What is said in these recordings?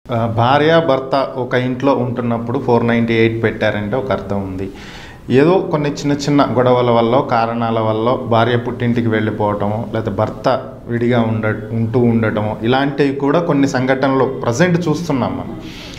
ఆ, భార్య భర్త ఒక ఇంట్లో ఉంటున్నప్పుడు ఫోర్ నైంటీ ఎయిట్ పెట్టారంటే ఒక అర్థం ఉంది ఏదో కొన్ని చిన్న చిన్న గొడవల వల్ల కారణాల వల్ల భార్య పుట్టింటికి వెళ్ళిపోవటము లేదా భర్త విడిగా ఉండ ఉంటూ ఉండటము ఇలాంటివి కూడా కొన్ని సంఘటనలు ప్రజెంట్ చూస్తున్నాం మనం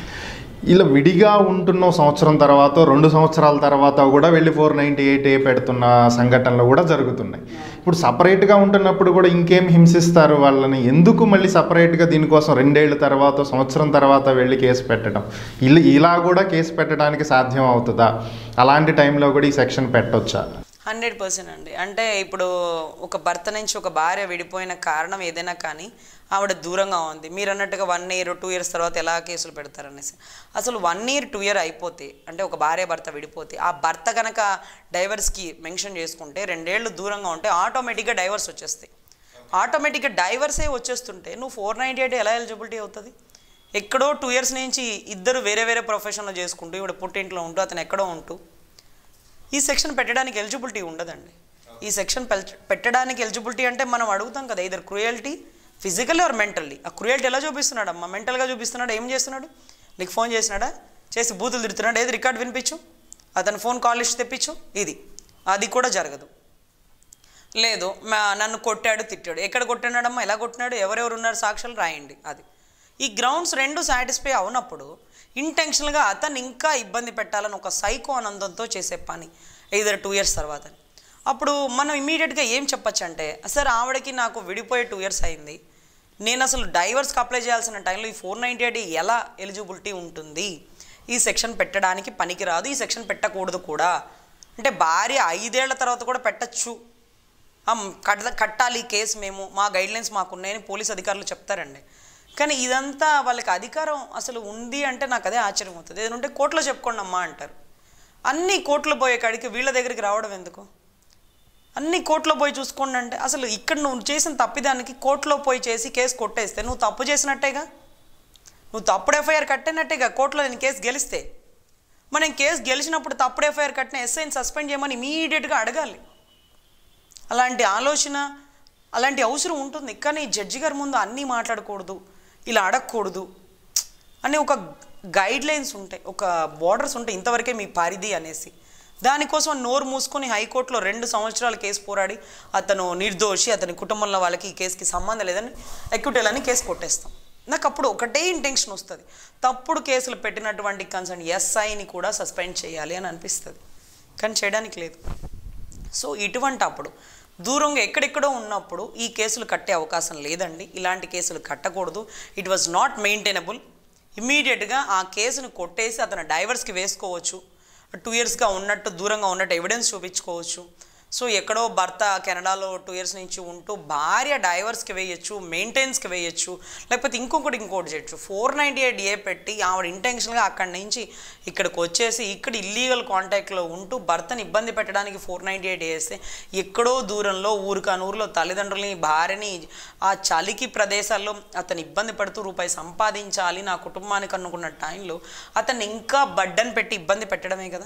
ఇలా విడిగా ఉంటున్న సంవత్సరం తర్వాత రెండు సంవత్సరాల తర్వాత కూడా వెళ్ళి ఫోర్ నైంటీ ఎయిట్ ఏ పెడుతున్న సంఘటనలు కూడా జరుగుతున్నాయి ఇప్పుడు సపరేట్గా ఉంటున్నప్పుడు కూడా ఇంకేం హింసిస్తారు వాళ్ళని ఎందుకు మళ్ళీ సపరేట్గా దీనికోసం రెండేళ్ల తర్వాత సంవత్సరం తర్వాత వెళ్ళి కేసు పెట్టడం ఇలా ఇలా కూడా కేసు పెట్టడానికి సాధ్యం అవుతుందా అలాంటి టైంలో కూడా ఈ సెక్షన్ పెట్టొచ్చా హండ్రెడ్ పర్సెంట్ అండి అంటే ఇప్పుడు ఒక భర్త నుంచి ఒక భార్య విడిపోయిన కారణం ఏదైనా కానీ ఆవిడ దూరంగా ఉంది మీరు అన్నట్టుగా వన్ ఇయర్ టూ ఇయర్స్ తర్వాత ఎలా కేసులు పెడతారనేసి అసలు వన్ ఇయర్ టూ ఇయర్ అయిపోతే అంటే ఒక భార్య భర్త విడిపోతే ఆ భర్త కనుక డైవర్స్కి మెన్షన్ చేసుకుంటే రెండేళ్ళు దూరంగా ఉంటే ఆటోమేటిక్గా డైవర్స్ వచ్చేస్తాయి ఆటోమేటిక్గా డైవర్సే వచ్చేస్తుంటే నువ్వు ఫోర్ నైంటీ ఎయిట్ ఎలా ఎలిజిబిలిటీ అవుతుంది ఎక్కడో టూ ఇయర్స్ నుంచి ఇద్దరు వేరే వేరే ప్రొఫెషన్లో చేసుకుంటూ ఇప్పుడు పుట్టింట్లో ఉంటూ అతను ఎక్కడో ఉంటూ ఈ సెక్షన్ పెట్టడానికి ఎలిజిబిలిటీ ఉండదండి ఈ సెక్షన్ పెల్- పెట్టడానికి ఎలిజిబిలిటీ అంటే మనం అడుగుతాం కదా ఇద్దరు క్రూయల్టీ ఫిజికల్లీ ఆర్ మెంటల్లీ ఆ క్రూయల్టీ ఎలా చూపిస్తున్నాడు అమ్మా మెంటల్గా చూపిస్తున్నాడు ఏం చేస్తున్నాడు నీకు ఫోన్ చేసినాడా చేసి బూతులు తిడుతున్నాడు ఏది రికార్డ్ వినిపించు అతను ఫోన్ కాల్ లిస్ట్ తెప్పించు ఇది అది కూడా జరగదు లేదు మా- నన్ను కొట్టాడు తిట్టాడు ఎక్కడ కొట్టినాడమ్మా ఎలా కొట్టినాడు ఎవరెవరు ఉన్నారు సాక్ష్యాలు రాయండి అది ఈ గ్రౌండ్స్ రెండు సాటిస్ఫై అవునప్పుడు ఇంటెన్షనల్గా అతను ఇంకా ఇబ్బంది పెట్టాలని ఒక సైకో ఆనందంతో చేసే పని ఇద్దరు టూ ఇయర్స్ తర్వాత అప్పుడు మనం ఇమీడియట్గా ఏం చెప్పొచ్చు అంటే సార్ ఆవిడకి నాకు విడిపోయే టూ ఇయర్స్ అయింది నేను అసలు డైవర్స్కి అప్లై చేయాల్సిన టైంలో ఈ ఫోర్ నైంటీ ఎయిట్ ఎలా ఎలిజిబిలిటీ ఉంటుంది ఈ సెక్షన్ పెట్టడానికి పనికిరాదు ఈ సెక్షన్ పెట్టకూడదు కూడా అంటే భార్య ఐదేళ్ల తర్వాత కూడా పెట్టచ్చు ఆ, కట్ట కట్టాలి ఈ కేసు మేము మా గైడ్లైన్స్ మాకున్నాయని పోలీస్ అధికారులు చెప్తారండి కానీ ఇదంతా వాళ్ళకి అధికారం అసలు ఉంది అంటే నాకు అదే ఆశ్చర్యం అవుతుంది ఏదైనా ఉంటే కోర్టులో చెప్పుకోండి అమ్మా అంటారు అన్ని కోర్టులో పోయే కాడికి వీళ్ళ దగ్గరికి రావడం ఎందుకు అన్ని కోర్టులో పోయి చూసుకోండి అంటే అసలు ఇక్కడ నువ్వు చేసిన తప్పిదానికి కోర్టులో పోయి చేసి కేసు కొట్టేస్తే నువ్వు తప్పు చేసినట్టేగా నువ్వు తప్పుడు ఎఫ్ఐఆర్ కట్టినట్టేగా కోర్టులో నేను కేసు గెలిస్తే మనం కేసు గెలిచినప్పుడు తప్పుడు ఎఫ్ఐఆర్ కట్టిన ఎస్ఐని సస్పెండ్ చేయమని ఇమీడియట్గా అడగాలి అలాంటి ఆలోచన అలాంటి అవసరం ఉంటుంది కానీ జడ్జి గారి ముందు అన్నీ మాట్లాడకూడదు ఇలా అడగకూడదు అని ఒక గైడ్ లైన్స్ ఉంటాయి ఒక బోర్డర్స్ ఉంటాయి ఇంతవరకే మీ పరిధి అనేసి దానికోసం నోరు మూసుకొని హైకోర్టులో రెండు సంవత్సరాలు కేసు పోరాడి అతను నిర్దోషి అతని కుటుంబంలో వాళ్ళకి ఈ కేసుకి సంబంధం లేదని ఎక్విటల్ అని కేసు కొట్టేస్తాం నాకు అప్పుడు ఒకటే ఇంటెన్షన్ వస్తుంది తప్పుడు కేసులు పెట్టినటువంటి కన్సర్న్ ఎస్ఐని కూడా సస్పెండ్ చేయాలి అని అనిపిస్తుంది కానీ చేయడానికి లేదు సో ఇటువంటి అప్పుడు దూరంగా ఎక్కడెక్కడో ఉన్నప్పుడు ఈ కేసులు కట్టే అవకాశం లేదండి ఇలాంటి కేసులు కట్టకూడదు ఇట్ వాజ్ నాట్ మెయింటైనబుల్ ఇమీడియట్గా ఆ కేసును కొట్టేసి అతను డైవర్స్కి వేసుకోవచ్చు టూ ఇయర్స్గా ఉన్నట్టు దూరంగా ఉన్నట్టు ఎవిడెన్స్ చూపించుకోవచ్చు సో ఎక్కడో భర్త కెనడాలో టూ ఇయర్స్ నుంచి ఉంటూ భార్య డైవర్స్కి వేయచ్చు మెయింటెనెన్స్కి వేయచ్చు లేకపోతే ఇంకొకటి ఇంకోటి చేయొచ్చు ఫోర్ నైంటీ ఎయిట్ ఏ పెట్టి ఆవిడ ఇంటెన్షన్గా అక్కడి నుంచి ఇక్కడికి వచ్చేసి ఇక్కడ ఇల్లీగల్ కాంటాక్ట్లో ఉంటూ భర్తని ఇబ్బంది పెట్టడానికి ఫోర్ నైంటీ ఎయిట్ వేస్తే ఎక్కడో దూరంలో ఊరికాని ఊరిలో తల్లిదండ్రులని భార్యని ఆ చలికి ప్రదేశాల్లో అతను ఇబ్బంది పడుతూ రూపాయి సంపాదించాలి నా కుటుంబానికి అనుకున్న టైంలో అతన్ని ఇంకా బడ్డన్ పెట్టి ఇబ్బంది పెట్టడమే కదా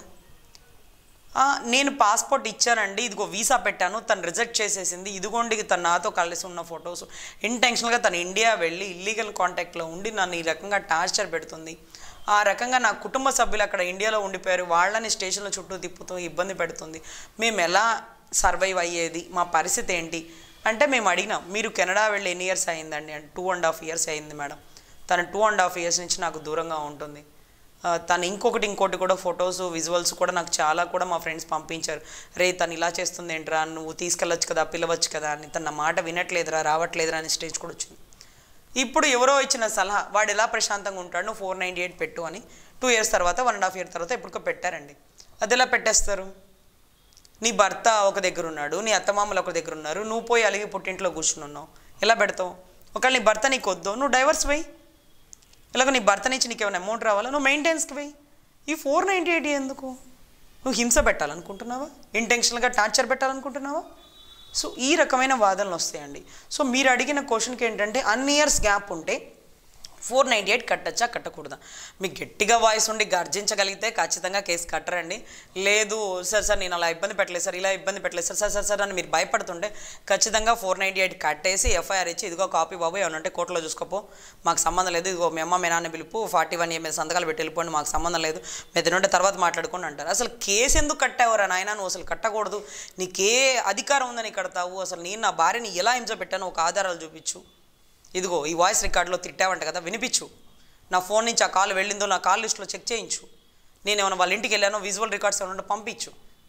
ఆ, నేను పాస్పోర్ట్ ఇచ్చానండి ఇదిగో వీసా పెట్టాను తను రిజెక్ట్ చేసేసింది ఇదిగోండి తను నాతో కలిసి ఉన్న ఫొటోస్ ఇంటెన్షనల్గా తను ఇండియా వెళ్ళి ఇల్లీగల్ కాంటాక్ట్లో ఉండి నన్ను ఈ రకంగా టార్చర్ పెడుతుంది ఆ రకంగా నా కుటుంబ సభ్యులు అక్కడ ఇండియాలో ఉండిపోయారు వాళ్ళని స్టేషన్ల చుట్టూ తిప్పుతూ ఇబ్బంది పెడుతుంది మేము ఎలా సర్వైవ్ అయ్యేది మా పరిస్థితి ఏంటి అంటే మేము అడిగినాం మీరు కెనడా వెళ్ళి ఎన్ని ఇయర్స్ అయిందండి అంటే టూ అండ్ హాఫ్ ఇయర్స్ అయింది మేడం తను టూ అండ్ హాఫ్ ఇయర్స్ నుంచి నాకు దూరంగా ఉంటుంది ఆ, తను ఇంకొకటి ఇంకోటి కూడా ఫొటోస్ విజువల్స్ కూడా నాకు చాలా కూడా మా ఫ్రెండ్స్ పంపించారు రే తను ఇలా చేస్తుంది ఏంట్రా నువ్వు తీసుకెళ్ళొచ్చు కదా పిలవచ్చు కదా అని తన మాట వినట్లేదురా రావట్లేదురా అని స్టేజ్ కూడా వచ్చింది ఇప్పుడు ఎవరో ఇచ్చిన సలహా వాడు ఎలా ప్రశాంతంగా ఉంటాడు నువ్వు ఫోర్ నైంటీ ఎయిట్ పెట్టు అని టూ ఇయర్స్ తర్వాత వన్ అండ్ హాఫ్ ఇయర్ తర్వాత ఎప్పుడుకో పెట్టారండి అది ఎలా పెట్టేస్తారు నీ భర్త ఒక దగ్గర ఉన్నాడు నీ అత్తమామలు ఒక దగ్గర ఉన్నారు నువ్వు పోయి అలిగి పుట్టింట్లో కూర్చుని ఉన్నావు ఎలా పెడతావు ఒకవేళ నీ భర్త నీకు వద్దు నువ్వు డైవర్స్ పోయి ఇలాగ నీ భర్త నుంచి నీకు ఏమైనా అమౌంట్ రావాలా నువ్వు మెయింటెనెన్స్కి పోయి ఈ ఫోర్ నైంటీ ఎయిట్ ఎందుకు నువ్వు హింస పెట్టాలనుకుంటున్నావా ఇంటెన్షనల్గా టార్చర్ పెట్టాలనుకుంటున్నావా సో ఈ రకమైన వాదనలు వస్తాయండి సో మీరు అడిగిన క్వశ్చన్కి ఏంటంటే అన్ ఇయర్స్ గ్యాప్ ఉంటే ఫోర్ నైంటీ ఎయిట్ కట్టచ్చా కట్టకూడదా మీకు గట్టిగా వాయిస్ ఉండి గర్జించగలిగితే ఖచ్చితంగా కేసు కట్టరండి లేదు సార్ సార్ నేను అలా ఇబ్బంది పెట్టలేదు సార్ ఇలా ఇబ్బంది పెట్టలేదు సార్ సార్ సార్ సార్ అని మీరు భయపడుతుంటే ఖచ్చితంగా ఫోర్ నైంటీ ఎయిట్ కట్టేసి ఎఫ్ఐఆర్ ఇచ్చి ఇదిగో కాపీ బాబు ఏమన్నా ఉంటే కోర్టులో చూసుకోపో మాకు సంబంధం లేదు ఇదిగో మీ అమ్మ మీ నాన్న పిలుపు ఫార్టీ వన్ మీద సంతకాలు పెట్టి వెళ్ళిపోండి మాకు సంబంధం లేదు మీద ఉంటే తర్వాత మాట్లాడుకోండి అంటారు అసలు కేసు ఎందుకు కట్టావురా నాయన నువ్వు అసలు కట్టకూడదు నీకే అధికారం ఉందని కడతావు అసలు నేను నా భార్యని ఎలా హింస పెట్టాను ఒక ఆధారాలు చూపించు ఇదిగో ఈ వాయిస్ రికార్డులో తిట్టావంట కదా వినిపించు నా ఫోన్ నుంచి ఆ కాల్ వెళ్ళిందో నా కాల్ లిస్ట్లో చెక్ చేయించు నేను ఏమైనా వాళ్ళ ఇంటికి వెళ్ళానో విజువల్ రికార్డ్స్ ఏమైనా ఉంటే పంపించు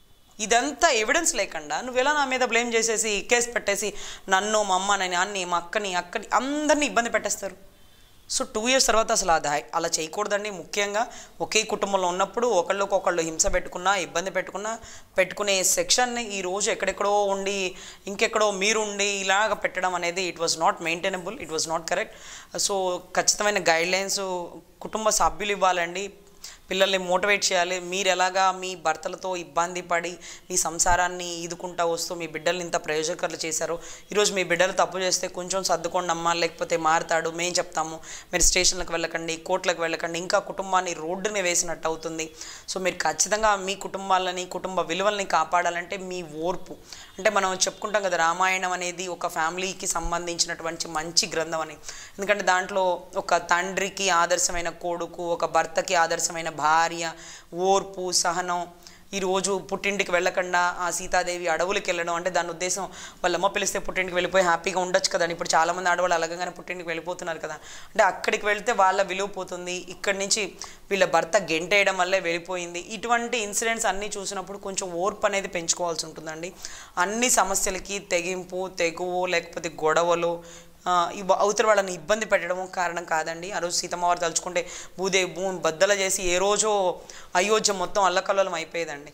ఇదంతా ఎవిడెన్స్ లేకుండా నువ్వు ఎలా నా మీద బ్లేమ్ చేసేసి కేసు పెట్టేసి నన్ను మా అమ్మ నా నాన్ని మా అక్కని అక్కని అందరినీ ఇబ్బంది పెట్టేస్తారు సో టూ ఇయర్స్ తర్వాత అసలు అది అలా చేయకూడదండి ముఖ్యంగా ఒకే కుటుంబంలో ఉన్నప్పుడు ఒకళ్ళకొకళ్ళు హింస పెట్టుకున్నా ఇబ్బంది పెట్టుకున్నా పెట్టుకునే సెక్షన్ని ఈ రోజు ఎక్కడెక్కడో ఉండి ఇంకెక్కడో మీరు ఉండి ఇలాగ పెట్టడం అనేది it was not maintainable it was not correct so ఖచ్చితమైన గైడ్లైన్స్ కుటుంబ సభ్యులు ఇవ్వాలండి పిల్లల్ని మోటివేట్ చేయాలి మీరు ఎలాగా మీ భర్తలతో ఇబ్బంది పడి మీ సంసారాన్ని ఈదుకుంటా వస్తూ మీ బిడ్డల్ని ఇంత ప్రయోజకర్లు చేశారో ఈరోజు మీ బిడ్డలు తప్పు చేస్తే కొంచెం సర్దుకోండి అమ్మా లేకపోతే మారుతాడు మేము చెప్తాము మీరు స్టేషన్లకు వెళ్ళకండి కోర్టులకు వెళ్ళకండి ఇంకా కుటుంబాన్ని రోడ్డుని వేసినట్టు అవుతుంది సో మీరు ఖచ్చితంగా మీ కుటుంబాలని కుటుంబ విలువల్ని కాపాడాలంటే మీ ఓర్పు అంటే మనం చెప్పుకుంటాం కదా రామాయణం అనేది ఒక ఫ్యామిలీకి సంబంధించినటువంటి మంచి గ్రంథం అని ఎందుకంటే దాంట్లో ఒక తండ్రికి ఆదర్శమైన కొడుకు ఒక భర్తకి ఆదర్శమైన భార్య ఓర్పు సహనం ఈరోజు పుట్టింటికి వెళ్ళకుండా ఆ సీతాదేవి అడవులకు వెళ్ళడం అంటే దాని ఉద్దేశం వాళ్ళ అమ్మ పిలిస్తే పుట్టింటికి వెళ్ళిపోయి హ్యాపీగా ఉండొచ్చు కదండి ఇప్పుడు చాలామంది ఆడవాళ్ళు అలాగగానే పుట్టింటికి వెళ్ళిపోతున్నారు కదా అంటే అక్కడికి వెళ్తే వాళ్ళ విలువ పోతుంది ఇక్కడి నుంచి వీళ్ళ భర్త గెంటేయడం వల్లే వెళ్ళిపోయింది ఇటువంటి ఇన్సిడెంట్స్ అన్నీ చూసినప్పుడు కొంచెం ఓర్పు అనేది పెంచుకోవాల్సి ఉంటుందండి అన్ని సమస్యలకి తెగింపు తెగువు లేకపోతే గొడవలు ఆ, ఇవ్వ అవతల వాళ్ళని ఇబ్బంది పెట్టడం కారణం కాదండి ఆ రోజు సీతమ్మవారు తలుచుకుంటే భూదే భూమి బద్దల చేసి ఏ రోజో అయోధ్య మొత్తం అల్లకల్లోలం అయిపోయేదండి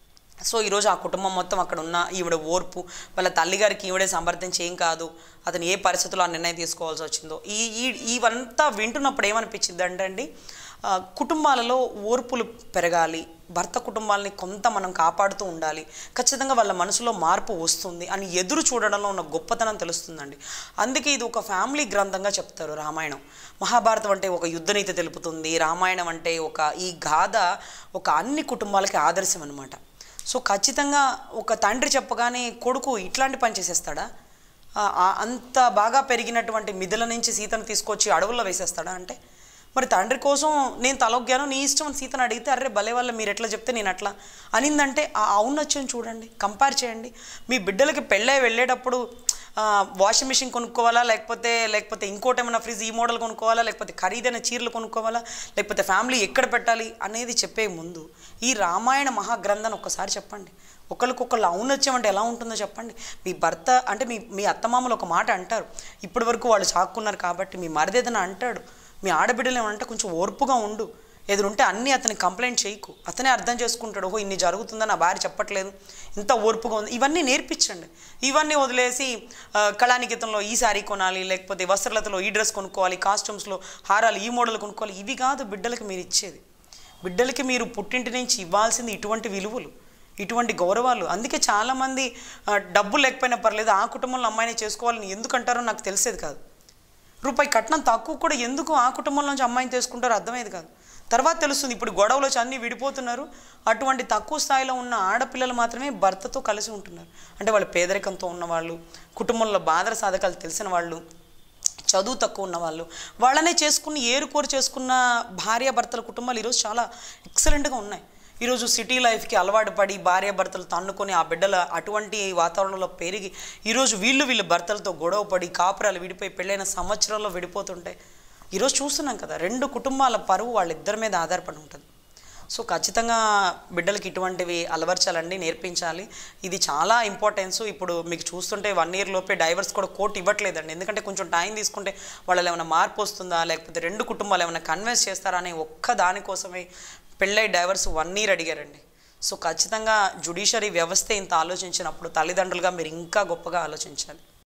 సో ఈరోజు ఆ కుటుంబం మొత్తం అక్కడ ఉన్న ఈవిడ ఓర్పు వాళ్ళ తల్లిగారికి ఈవిడే సమర్థించి ఏం కాదు అతను ఏ పరిస్థితుల్లో ఆ నిర్ణయం తీసుకోవాల్సి వచ్చిందో ఈ ఈ ఇవంతా వింటున్నప్పుడు ఏమనిపించింది అంటే అండి ఆ, కుటుంబాలలో ఓర్పులు పెరగాలి భర్త కుటుంబాలని కొంత మనం కాపాడుతూ ఉండాలి ఖచ్చితంగా వాళ్ళ మనసులో మార్పు వస్తుంది అని ఎదురు చూడడంలో ఉన్న గొప్పతనం తెలుస్తుందండి అందుకే ఇది ఒక ఫ్యామిలీ గ్రంథంగా చెప్తారు రామాయణం మహాభారతం అంటే ఒక యుద్ధనీతి తెలుపుతుంది రామాయణం అంటే ఒక ఈ గాథ ఒక అన్ని కుటుంబాలకి ఆదర్శం అనమాట సో ఖచ్చితంగా ఒక తండ్రి చెప్పగానే కొడుకు ఇట్లాంటి పని చేసేస్తాడా ఆ, ఆ అంత బాగా పెరిగినటువంటి మిథుల నుంచి సీతను తీసుకొచ్చి అడవుల్లో వేసేస్తాడా అంటే మరి తండ్రి కోసం నేను తలొగ్గాను నీ ఇష్టం అని సీతను అడిగితే అరే భలే వల్ల మీరు ఎట్లా చెప్తే నేను అట్లా అనిందంటే ఆ ఔన్నత్యం చూడండి కంపేర్ చేయండి మీ బిడ్డలకి పెళ్ళై వెళ్ళేటప్పుడు ఆ, వాషింగ్ మిషన్ కొనుక్కోవాలా లేకపోతే లేకపోతే ఇంకోటి ఏమైనా ఫ్రిడ్జ్ ఈ మోడల్ కొనుక్కోవాలా లేకపోతే ఖరీదైన చీరలు కొనుక్కోవాలా లేకపోతే ఫ్యామిలీ ఎక్కడ పెట్టాలి అనేది చెప్పే ముందు ఈ రామాయణ మహాగ్రంథాన్ని ఒక్కసారి చెప్పండి ఒకరికొకళ్ళు ఔన్నత్యం అంటే ఎలా ఉంటుందో చెప్పండి మీ భర్త అంటే మీ మీ అత్తమామలు ఒక మాట అంటారు ఇప్పటి వరకు వాళ్ళు చాక్కున్నారు కాబట్టి మీ మరిదేదన అంటాడు మీ ఆడబిడ్డలు ఏమంటే కొంచెం ఓర్పుగా ఉండు ఎదురుంటే అన్నీ అతని కంప్లైంట్ చేయకు అతనే అర్థం చేసుకుంటాడు ఓహో ఇన్ని జరుగుతుందని నా భార్య చెప్పట్లేదు ఇంత ఓర్పుగా ఉంది ఇవన్నీ నేర్పించండి ఇవన్నీ వదిలేసి ఆ, కళానికేతంలో ఈ శారీ కొనాలి లేకపోతే వస్త్రలతలో ఈ డ్రెస్ కొనుక్కోవాలి కాస్ట్యూమ్స్లో హారాలు ఈ మోడల్ కొనుక్కోవాలి ఇవి కాదు బిడ్డలకి మీరు ఇచ్చేది బిడ్డలకి మీరు పుట్టింటి నుంచి ఇవ్వాల్సింది ఇటువంటి విలువలు ఇటువంటి గౌరవాలు అందుకే చాలామంది ఆ, డబ్బు లేకపోయినా పర్లేదు ఆ కుటుంబంలో అమ్మాయిని చేసుకోవాలని ఎందుకు అంటారో నాకు తెలిసేది కాదు రూపాయి కట్నం తక్కువ కూడా ఎందుకు ఆ కుటుంబంలో నుంచి అమ్మాయిని తీసుకుంటారో అర్థమయ్యేది కాదు తర్వాత తెలుస్తుంది ఇప్పుడు గొడవలు వచ్చి అన్నీ విడిపోతున్నారు అటువంటి తక్కువ స్థాయిలో ఉన్న ఆడపిల్లలు మాత్రమే భర్తతో కలిసి ఉంటున్నారు అంటే వాళ్ళు పేదరికంతో ఉన్నవాళ్ళు కుటుంబంలో బాధల సాధకాలు తెలిసిన వాళ్ళు చదువు తక్కువ ఉన్న వాళ్ళు వాళ్ళనే చేసుకుని ఏరుకోరు చేసుకున్న భార్యాభర్తల కుటుంబాలు ఈరోజు చాలా ఎక్సలెంట్గా ఉన్నాయి ఈరోజు సిటీ లైఫ్కి అలవాటు పడి భార్యాభర్తలు తన్నుకొని ఆ బిడ్డల అటువంటి వాతావరణంలో పెరిగి ఈరోజు వీళ్ళు వీళ్ళ భర్తలతో గొడవ పడి కాపురాలు విడిపోయి పెళ్ళైన సంవత్సరంలో విడిపోతుంటే ఈరోజు చూస్తున్నాం కదా రెండు కుటుంబాల పరువు వాళ్ళిద్దరి మీద ఆధారపడి ఉంటుంది సో ఖచ్చితంగా బిడ్డలకి ఇటువంటివి అలవర్చాలండి నేర్పించాలి ఇది చాలా ఇంపార్టెన్స్ ఇప్పుడు మీకు చూస్తుంటే వన్ ఇయర్ లోపే డైవర్స్ కూడా కోర్టు ఇవ్వట్లేదండి ఎందుకంటే కొంచెం టైం తీసుకుంటే వాళ్ళలో ఏమైనా మార్పు వస్తుందా లేకపోతే రెండు కుటుంబాలు ఏమైనా కన్విన్స్ చేస్తారా అనే ఒక్క దానికోసమే పెళ్ళై డైవర్స్ వన్ ఇయర్ అడిగారండి సో ఖచ్చితంగా జుడిషియరీ వ్యవస్థ ఇంత ఆలోచించినప్పుడు తల్లిదండ్రులుగా మీరు ఇంకా గొప్పగా ఆలోచించాలి